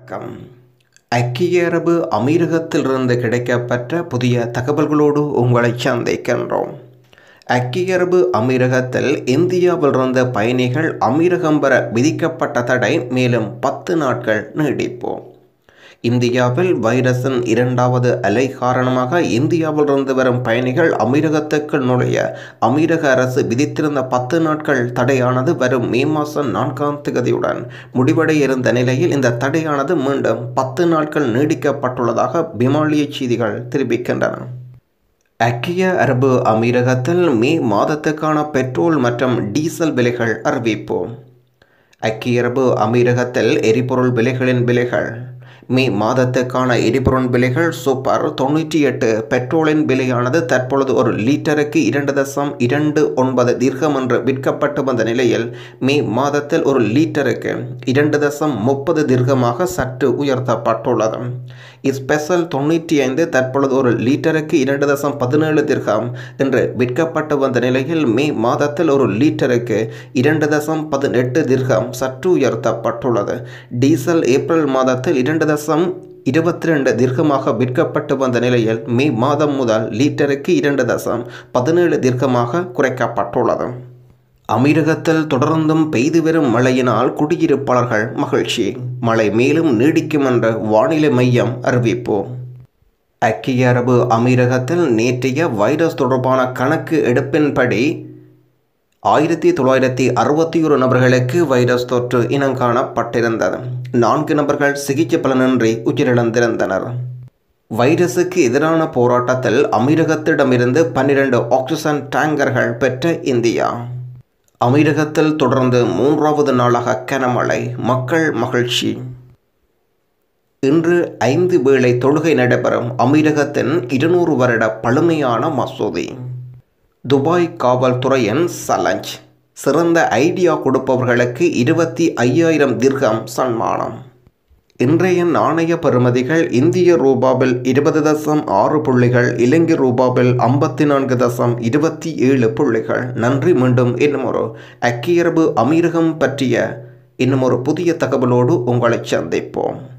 வணக்கம் ஐக்கிய அரபு அமீரகத்திலிருந்து கிடைக்கப்பெற்ற புதிய தகவல்களோடு உங்களை சந்திக்கின்றோம் ஐக்கிய அரபு அமீரகத்தில் இந்தியாவிலிருந்த பயணிகள் அமீரகம் வர விதிக்கப்பட்ட தடை மேலும் பத்து நாட்கள் நீடிப்போம் இந்தியாவில் வைரஸின் இரண்டாவது அலை காரணமாக இந்தியாவிலிருந்து வரும் பயணிகள் அமீரகத்துக்குள் நுழைய அமீரக அரசு விதித்திருந்த பத்து நாட்கள் தடையானது வரும் மே மாதம் நான்காம் தேதியுடன் முடிவடைய இருந்த நிலையில் இந்த தடையானது மீண்டும் பத்து நாட்கள் நீடிக்கப்பட்டுள்ளதாக பிமாலிய செய்திகள் தெரிவிக்கின்றன ஐக்கிய அரபு அமீரகத்தில் மே மாதத்துக்கான பெட்ரோல் மற்றும் டீசல் விலைகள் அறிவிப்போம் ஐக்கிய அரபு அமீரகத்தில் எரிபொருள் விலைகளின் விலைகள் மே மாதத்துக்கான எரிபொருள் விலைகள் சூப்பர் தொண்ணூற்றி எட்டு பெட்ரோலின் விலையானது தற்பொழுது ஒரு லீட்டருக்கு இரண்டு தசம் இரண்டு ஒன்பது தீர்க்கம் என்று விற்கப்பட்டு வந்த நிலையில் மே மாதத்தில் ஒரு லீட்டருக்கு இரண்டு தசம் முப்பது தீர்க்கமாக சற்று உயர்த்தப்பட்டுள்ளது ஸ்பெஷல் தொண்ணூற்றி ஐந்து தற்பொழுது ஒரு லீட்டருக்கு இரண்டு தசம் பதினேழு திர்கம் என்று விற்கப்பட்டு வந்த நிலையில் மே மாதத்தில் ஒரு லீட்டருக்கு இரண்டு தசம் பதினெட்டு திர்கம் சற்று உயர்த்தப்பட்டுள்ளது டீசல் ஏப்ரல் மாதத்தில் இரண்டு தசம் இருபத்தி ரெண்டு தீர்க்கமாக விற்கப்பட்டு வந்த நிலையில் மே மாதம் முதல் லீட்டருக்கு இரண்டு தசம் பதினேழு தீர்க்கமாக குறைக்கப்பட்டுள்ளது அமீரகத்தில் தொடர்ந்தும் பெய்து வரும் மழையினால் குடியிருப்பாளர்கள் மகிழ்ச்சி மழை மேலும் நீடிக்கும் என்று வானிலை மையம் அறிவிப்பு ஐக்கிய அரபு அமீரகத்தில் நேற்றைய வைரஸ் தொடர்பான கணக்கு எடுப்பின்படி ஆயிரத்தி தொள்ளாயிரத்தி அறுபத்தி ஒரு நபர்களுக்கு வைரஸ் தொற்று இனங்காணப்பட்டிருந்தது நான்கு நபர்கள் சிகிச்சை பலனின்றி உயிரிழந்திருந்தனர் வைரஸுக்கு எதிரான போராட்டத்தில் அமீரகத்திடமிருந்து பன்னிரண்டு ஆக்சிஜன் டேங்கர்கள் பெற்ற இந்தியா அமீரகத்தில் தொடர்ந்து மூன்றாவது நாளாக கனமழை மக்கள் மகிழ்ச்சி இன்று ஐந்து வேளை தொழுகை நடைபெறும் அமீரகத்தின் இருநூறு வருட பழமையான மசூதி துபாய் காவல்துறையின் சலஞ்ச் சிறந்த ஐடியா கொடுப்பவர்களுக்கு இருபத்தி ஐயாயிரம் திர்கம் சன்மானம் இன்றைய நாணய பெறுமதிகள் இந்திய ரூபாவில் இருபது தசம் ஆறு புள்ளிகள் இலங்கை ரூபாவில் ஐம்பத்தி நான்கு தசம் இருபத்தி ஏழு புள்ளிகள் நன்றி மீண்டும் இன்னும் ஒரு ஐக்கிய அரபு அமீரகம் பற்றிய இன்னும் ஒரு புதிய தகவலோடு உங்களை சந்திப்போம்